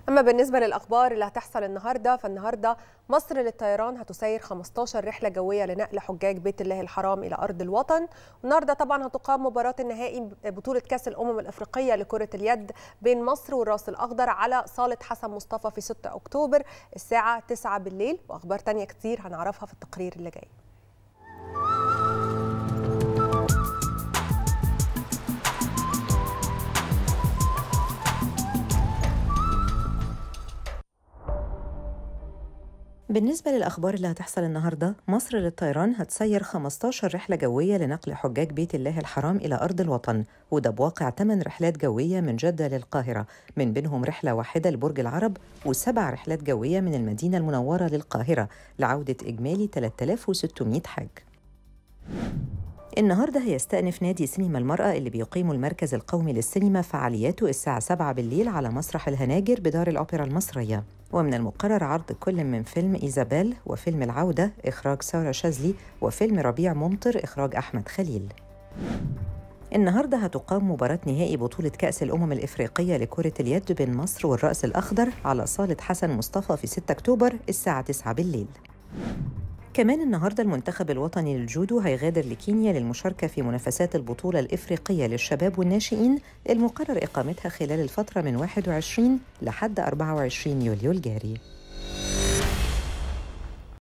أما بالنسبة للأخبار اللي هتحصل النهاردة فالنهاردة مصر للطيران هتسير 15 رحلة جوية لنقل حجاج بيت الله الحرام إلى أرض الوطن والنهاردة طبعا هتقام مباراة النهائي بطولة كأس الأمم الأفريقية لكرة اليد بين مصر والراس الأخضر على صالة حسن مصطفى في 6 أكتوبر الساعة 9 بالليل وأخبار تانية كتير هنعرفها في التقرير اللي جاي بالنسبة للأخبار اللي هتحصل النهاردة مصر للطيران هتسير 15 رحلة جوية لنقل حجاج بيت الله الحرام إلى أرض الوطن وده بواقع 8 رحلات جوية من جدة للقاهرة من بينهم رحلة واحدة لبرج العرب وسبع رحلات جوية من المدينة المنورة للقاهرة لعودة إجمالي 3600 حاج النهارده هيستأنف نادي سينما المرأة اللي بيقيم المركز القومي للسينما فعالياته الساعة 7 بالليل على مسرح الهناجر بدار الأوبرا المصرية ومن المقرر عرض كل من فيلم إيزابيل وفيلم العودة إخراج سارة شاذلي وفيلم ربيع ممطر إخراج أحمد خليل النهارده هتقام مباراة نهائي بطولة كأس الأمم الإفريقية لكرة اليد بين مصر والرأس الأخضر على صالة حسن مصطفى في 6 أكتوبر الساعة 9 بالليل كمان النهارده المنتخب الوطني للجودو هيغادر لكينيا للمشاركة في منافسات البطولة الإفريقية للشباب والناشئين المقرر إقامتها خلال الفترة من 21 لحد 24 يوليو الجاري